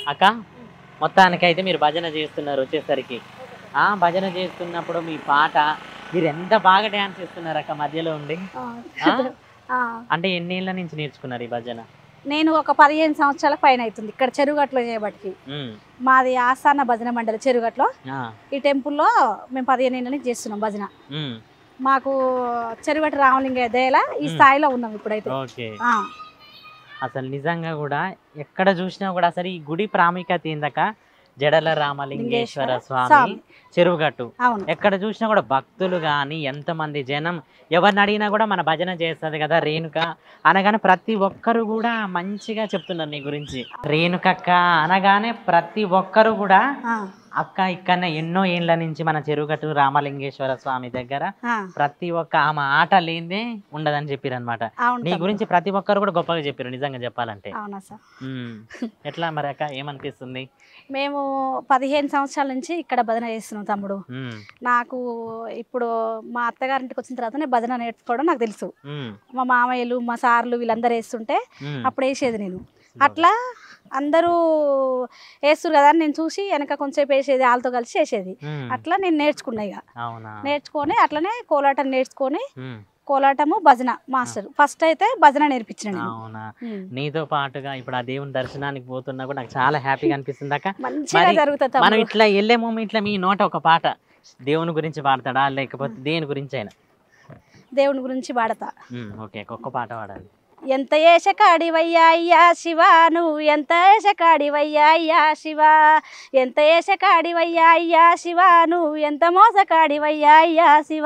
అక్క మొత్తానికైతే మీరు భజన చేస్తున్నారు వచ్చేసరికి ఆ భజన చేస్తున్నప్పుడు మీ పాట మీరు ఎంత బాగా డ్యాన్స్ చేస్తున్నారు అక్క మధ్యలో ఉండి ఆ? ఆ, అంటే ఎన్నేళ్ళ నుంచి నేర్చుకున్నారు ఈ భజన నేను ఒక పదిహేను సంవత్సరాల పైన అవుతుంది ఇక్కడ చెరుగట్లో చేయబట్టి ఉమ్, మాది ఆస్థాన భజన మండలి చెరుగట్లో ఆ, ఈ టెంపుల్లో మేము పదిహేను ఏళ్ళ నుంచి చేస్తున్నాం భజన ఉమ్, మాకు చెరుగట్టు రామలింగ దయల ఈ మ్. స్థాయిలో ఉన్నాం ఇప్పుడైతే ఓకే ఆ, అసలు నిజంగా కూడా ఎక్కడ చూసినా కూడా అసలు ఈ గుడి ప్రాముఖ్యత ఏందక జడల రామలింగేశ్వర లింగేశ్వర స్వామి స్వామి. చెరువుగట్టు అవును ఎక్కడ చూసినా కూడా భక్తులు కానీ ఎంతమంది జనం ఎవరిని అడిగినా కూడా మన భజన చేస్తుంది కదా రేణుక అనగానే ప్రతి ఒక్కరు కూడా మంచిగా చెప్తున్నారు నీ గురించి రేణుకక్క అనగానే ప్రతి ఒక్కరు కూడా ఆ, అక్క ఇక్కడనే ఎన్నో ఏండ్ల నుంచి మన చెరువుగట్టు రామలింగేశ్వర స్వామి దగ్గర ఆ, ప్రతి ఒక్క ఆమె ఆట లేనిదే ఉండదని చెప్పారు అనమాట అవును నీ తమ్ముడు. గురించి ప్రతి ఒక్కరు కూడా గొప్పగా చెప్పారు నిజంగా చెప్పాలంటే అవునా సార్ ఉమ్. ఎట్లా మరి అక్క ఏమనిపిస్తుంది మేము పదిహేను సంవత్సరాల నుంచి ఇక్కడ భజన చేస్తున్నాం తమ్ముడు ఉమ్, నాకు ఇప్పుడు మా అత్తగారింటికి వచ్చిన తర్వాత నేను భజన నేర్చుకోవడం నాకు తెలుసు ఉమ్, మా మామయ్యలు మా సార్లు వీళ్ళందరూ వేస్తుంటే ఉమ్. అప్పుడు వేసేది నేను అట్లా అందరూ వేస్తారు కదా అని నేను చూసి వెనక కొంచెంసేపు వేసేది వాళ్ళతో కలిసి వేసేది ఉమ్, అట్లా నేను నేర్చుకున్నా ఇక అవునా నేర్చుకొని అట్లనే కోలాటం నేర్చుకొని ఉమ్, కోలాటము భజన మాస్టర్ ఫస్ట్ అయితే భజన నేర్పించిన నేను అవునా ఉమ్. నీతో పాటుగా ఇప్పుడు ఆ దేవుని దర్శనానికి పోతున్నా కూడా నాకు చాలా హ్యాపీగా అనిపిస్తుంది అక్క మంచిగా మరి జరుగుతుంది మనం తమ్ముడు. ఇట్లా వెళ్ళే ఇట్లా మీ నోట ఒక పాట దేవుని గురించి పాడతాడా లేకపోతే దేని గురించి అయినా దేవుని గురించి పాడతా ఉమ్, ఓకే ఒక్క పాట పాడాలి ఎంత ఏషకాడివయ్యా అయ్యా శివ నువ్వు ఎంత ఏషకాడివయ్యా అయ్యా శివ ఎంత ఏషకాడివయ్యా అయ్యా శివ నువ్వు ఎంత మోసకాడివయ్యా అయ్యా శివ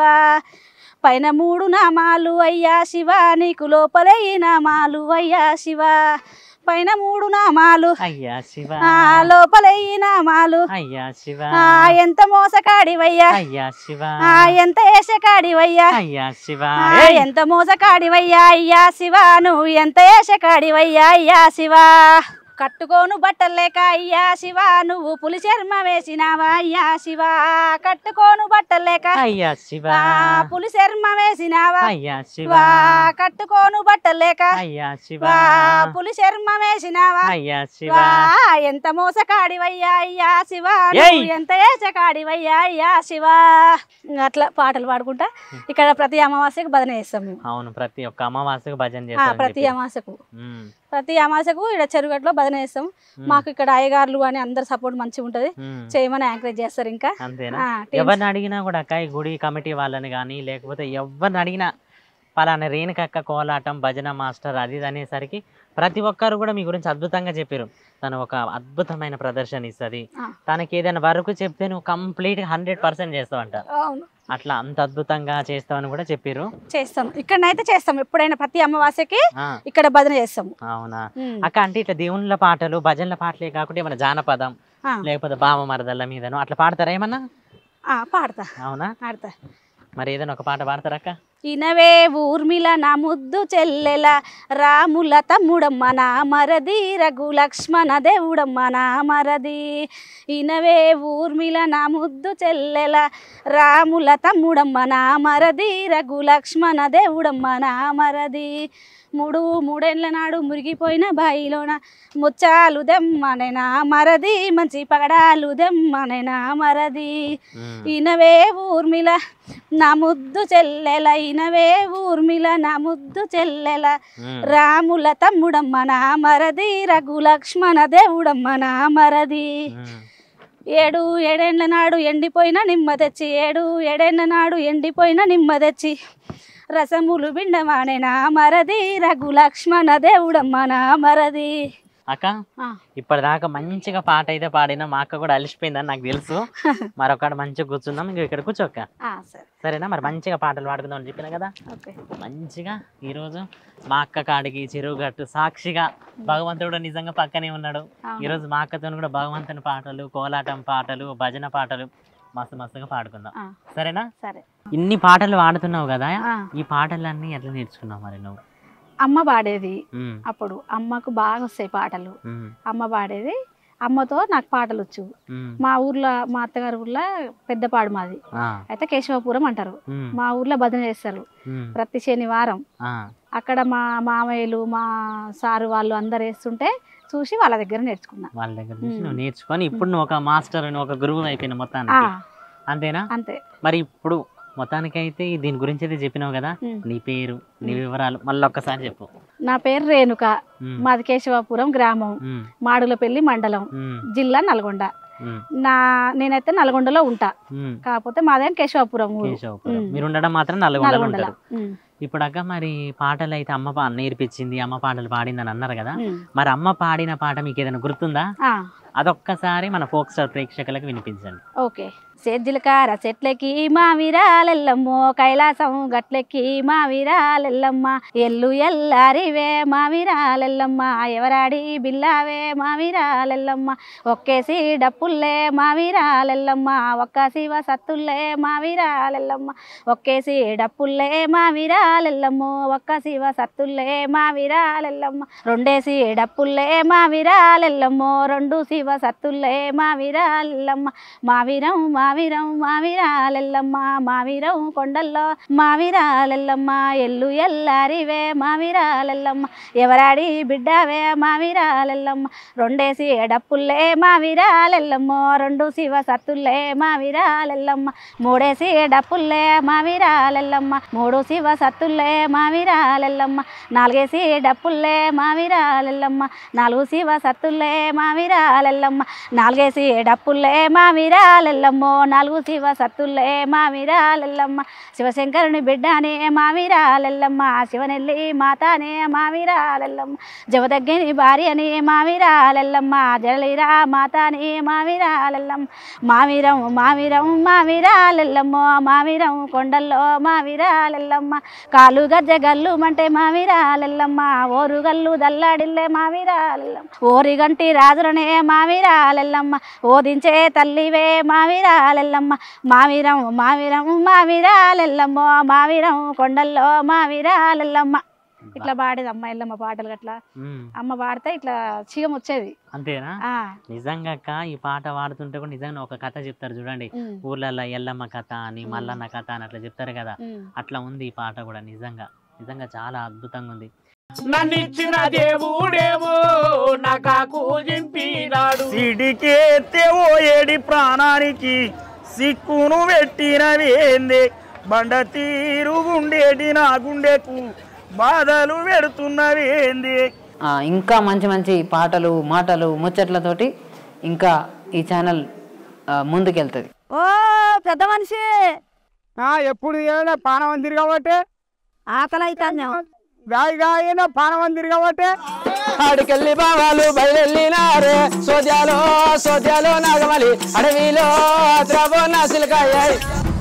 పైన మూడు నామాలు అయ్యా శివ నీకు లోపలే ఈ నామాలు అయ్యా శివ పైన మూడు నామాలు అయ్యా శివ ఆ లోపలే ఈ నామాలు అయ్యా శివ ఆ ఎంత మోసకాడివయ్యా అయ్యా శివ ఆ ఎంత ఏషకాడివయ్యా అయ్యా శివ ఆ, ఏయ్! ఎంత మోసకాడివయ్యా అయ్యా శివ నువ్వు ఎంత ఏషకాడివయ్యా అయ్యా శివ కట్టుకోను బట్టలేక అయ్యా శివ నువ్వు పులి చర్మ వేసినావా అయ్యా శివ కట్టుకోను బట్టలేక అయ్యా శివ ఆ, పులి చర్మ వేసినావా అయ్యా శివ వా కట్టుకోను బట్టలేక అయ్యా శివ వా పులి చర్మ వేసినావా అయ్యా శివ వా ఎంత మోసకాడివయ్యా అయ్యా శివ ఏయ్! నువ్వు ఎంత ఏచకాడివయ్యా అయ్యా శివ ఇంక అట్లా పాటలు పాడుకుంటా ఇక్కడ ప్రతి అమావాస్యకు భజన చేస్తాం మేము అవును ప్రతి ఒక్క అమావాస్యకు భజన ఆ, చేస్తారు ప్రతి అమావాస్యకు ఉమ్, ప్రతి అమావాస్యకు ఇక్కడ చెరుగట్లో భజన చేస్తాం ఉమ్, మాకు ఇక్కడ అయ్యగారులు అని అందరు సపోర్ట్ మంచిగా ఉంటది ఉమ్. చేయమని ఎంకరేజ్ చేస్తారు ఇంకా అంతేనా ఆ, teams. ఎవరిని అడిగినా కూడా అక్క ఈ గుడి కమిటీ వాళ్ళని కానీ లేకపోతే ఎవరిని అడిగినా పలానా రేణుకక్క కోలాటం భజన మాస్టర్ అది ఇది అనేసరికి ప్రతి ఒక్కరు కూడా మీ గురించి అద్భుతంగా చెప్పారు తను ఒక అద్భుతమైన ప్రదర్శన ఇస్తుంది ఆ. తనకి ఏదైనా వరకు చెప్తే నువ్వు కంప్లీట్గా హండ్రెడ్ పర్సెంట్ చేస్తావంట అవును అట్లా అంత అద్భుతంగా చేస్తావని కూడా చెప్పారు చేస్తాం ఇక్కడనైతే చేస్తాం ఎప్పుడైనా ప్రతి అమావాస్యకి ఆ, ఇక్కడ భజన చేస్తాము అవునా ఉమ్. అక్క అంటే ఇట్లా దేవుళ్ళ పాటలు భజనల పాటలే కాకుండా ఏమైనా జానపదం ఆ, లేకపోతే బామ మరదళ్ళ మీదను అట్లా పాడతారా ఏమన్నా ఆ, పాడతా అవునా పాడతా మరి ఏదైనా ఒక పాట పాడతారా అక్క ఇనవే ఊర్మిళ నా ముద్దు చెల్లెల రాముల తమ్ముడమ్మ నా మరది రఘు లక్ష్మణ దేవుడమ్మ నా మరది ఇనవే ఊర్మిళ నా ముద్దు చెల్లెల రాముల తమ్ముడమ్మ నా మరది రఘు లక్ష్మణ దేవుడమ్మ నా మరది మూడు మూడేళ్ల నాడు మురిగిపోయిన బాయిలోన ముచ్చాలు దెమ్మనే నా మరది మంచి పగడాలు దెమ్మనే నా మరది ఉమ్. ఇనవే ఊర్మిళ నా ముద్దు చెల్లెల ఇనవే ఊర్మిళ నా ముద్దు చెల్లెల ఉమ్. రాముల తమ్ముడమ్మ నా మరది రఘు లక్ష్మణ దేవుడమ్మ నా మరది ఉమ్. ఏడు ఏడేండ్ల నాడు ఎండిపోయిన నిమ్మ తెచ్చి ఏడు ఏడేండ్ల నాడు ఎండిపోయిన నిమ్మ తెచ్చి రసములు బిండమానే నా మరది రఘు లక్ష్మణ దేవుడమ్మ నా మరది అక్క ఆ, ఇప్పటిదాకా మంచిగా పాట అయితే పాడినా మా అక్క కూడా అలిసిపోయిందని నాకు తెలుసు మరొకడ మంచిగా కూర్చుందాం ఇంక ఇక్కడ కూర్చోక్క ఆ, సరే సరేనా మరి మంచిగా పాటలు పాడుకుందాం అని చెప్పిన కదా ఓకే మంచిగా ఈరోజు మా అక్క కాడికి చెరువు గట్టు సాక్షిగా భగవంతుడు నిజంగా పక్కనే ఉన్నాడు అవును. ఈరోజు మా అక్కతో కూడా భగవంతుని పాటలు కోలాటం పాటలు భజన పాటలు మస్తు మస్తుగా పాడుకుందాం ఆ, సరేనా సరే ఇన్ని పాటలు పాడుతున్నావు కదా ఆ, ఈ పాటలన్నీ ఎట్లా నేర్చుకున్నావు మరి నువ్వు అమ్మ పాడేది ఉమ్, అప్పుడు అమ్మకు బాగా వస్తాయి పాటలు ఉమ్, అమ్మ పాడేది అమ్మతో నాకు పాటలు వచ్చు ఉమ్, మా ఊర్లో మా అత్తగారి ఊర్లో పెద్దపాడు మాది ఆ, అయితే కేశవపురం అంటారు ఉమ్, మా ఊర్లో భజన చేస్తారు ఉమ్, ప్రతి శనివారం ఆ, అక్కడ మా మామయ్యలు మా సారు వాళ్ళు అందరు వేస్తుంటే చూసి వాళ్ళ దగ్గర నేర్చుకున్నా వాళ్ళ దగ్గర నుంచి మ్మ్. నువ్వు నేర్చుకొని ఇప్పుడు నువ్వు ఒక మాస్టర్ నువ్వు ఒక గురువు అయిపోయిన ఆ, మొత్తానికి అంతేనా అంతే మరి ఇప్పుడు మొత్తానికైతే ఈ దీని గురించి అయితే చెప్పినావు కదా మ్మ్. నీ పేరు నీ వివరాలు మళ్ళీ ఒక్కసారి చెప్పు నా పేరు రేణుక మ్మ్. మాది కేశవాపురం గ్రామం మ్మ్. మాడులపల్లి మండలం మ్మ్. జిల్లా నల్గొండ మ్మ్. నా నేనైతే నల్గొండలో ఉంటా మ్మ్. కాకపోతే మాదేం కేశవాపురం ఊరు కేశవపురం మ్మ్. మీరు ఉండడం మాత్రం నల్గొండలో నల్గొండల ఉంటారు ఇప్పుడు అక్క మరి పాటలు అయితే అమ్మ పా నేర్పించింది అమ్మ పాటలు పాడిందని అన్నారు కదా మరి అమ్మ పాడిన పాట మీకు ఏదైనా గుర్తుందా అదొక్కసారి మన ఫోక్ స్టార్ ప్రేక్షకులకు వినిపించండి ఓకే సేద్జిలకార చెట్లకి మా విరాలెల్లమ్మో కైలాసం గట్లెక్కి మా విరాలెల్లమ్మ ఎల్లు ఎల్లారివే మా విరాలెల్లమ్మ ఎవరాడి బిల్లావే మా విరాలెల్లమ్మ ఒక్కేసి డప్పుల్లే మా విరాలెల్లమ్మ ఒక్క శివ సత్తుల్లే మా విరాలెల్లమ్మ ఒక్కేసి డప్పుల్లే మా విరాలెల్లమ్మో ఒక్క శివ సత్తుల్లే మా విరాలెల్లమ్మ రెండేసి డప్పుల్లే మా విరాలెల్లమ్మో రెండు శివ సత్తుల్లే మా విరాలెల్లమ్మ మా వీరం మా వీరం మా వీరాలెల్లమ్మ మా వీరం కొండల్లో మా వీరాలెల్లమ్మ ఎల్లు ఎల్లారివే మా వీరాలెల్లమ్మ ఎవరాడి బిడ్డవే మా వీరాలెల్లమ్మ రెండేసి డప్పుల్లే మా వీరాలెల్లమ్మ రెండు శివ సత్తుల్లే మా వీరాలెల్లమ్మ మూడేసి డప్పుల్లే మా వీరాలెల్లమ్మ మూడు శివ సత్తుల్లే మా వీరాలెల్లమ్మ నాలుగేసి డప్పుల్లే మా వీరాలెల్లమ్మ నాలుగు శివ సత్తుల్లే మా వీరాలెల్లమ్మ నాలుగేసి డప్పుల్లే మా వీరాలెల్లమ్మో నాలుగు శివ సత్తుల్లే మా వీరాలెల్లమ్మ శివశంకరుని బిడ్డనే మా వీరాలెల్లమ్మ శివనెల్లి మాతానే మా వీరాలెల్లమ్మ జవదగ్గిని భార్యని మా వీరాలెల్లమ్మ జడలిరా మాతానే మా వీరాలెల్లమ్మ మా వీరం మా వీరం మా వీరాలెల్లమ్మో మా వీరం కొండల్లో మా వీరాలెల్లమ్మ కాలు గజ్జ గల్లు మంటే మా వీరాలెల్లమ్మ ఓరు గల్లు దల్లాడిల్లే మా వీరాలెల్లమ్మ ఓరి గంటి రాజులనే మా వీరాలెల్లమ్మ ఓదించే తల్లివే మా వీరాలెల్లమ్మ మా వీరం మా వీరం మా వీరాలెల్లమ్మ మా వీరం కొండల్లో మా వీరాలెల్లమ్మ ఇట్లా పాడేది అమ్మ ఎల్లమ్మ పాటలు అట్లా మ్మ్. అమ్మ పాడితే ఇట్లా చీగం వచ్చేది అంతేనా ఆ, నిజంగా అక్క ఈ పాట పాడుతుంటే కూడా నిజంగా ఒక కథ చెప్తారు చూడండి ఉమ్, ఊర్లలో ఎల్లమ్మ కథ అని మ్మ్. మల్లన్న కథ అని అట్లా చెప్తారు కదా ఉమ్. అట్లా ఉంది ఈ పాట కూడా నిజంగా నిజంగా చాలా అద్భుతంగా ఉంది నన్నిచ్చిన దేవుడేమో నాకు జింపినాడు సిడికేస్తే ఓ ఏడి ప్రాణానికి సిక్కును పెట్టినవేందే బండ తీరు గుండేటి నా గుండెకు బాధలు పెడుతున్నవేందే ఆ, ఇంకా మంచి మంచి పాటలు మాటలు ముచ్చట్లతోటి ఇంకా ఈ ఛానల్ ఆ, ముందుకెళ్తుంది ఓ పెద్ద మనిషి ఎప్పుడు ఏమైనా పానవం తిరగబట్టే ఆకలి అవుతాను గాయ గాయన పానవం తిరగబట్టే ఆడికెళ్ళి బావాలు బయలునారే సోద్యాలో సోద్యాలో నాగమలి అడవిలో ద్రవో నాసిలకాయ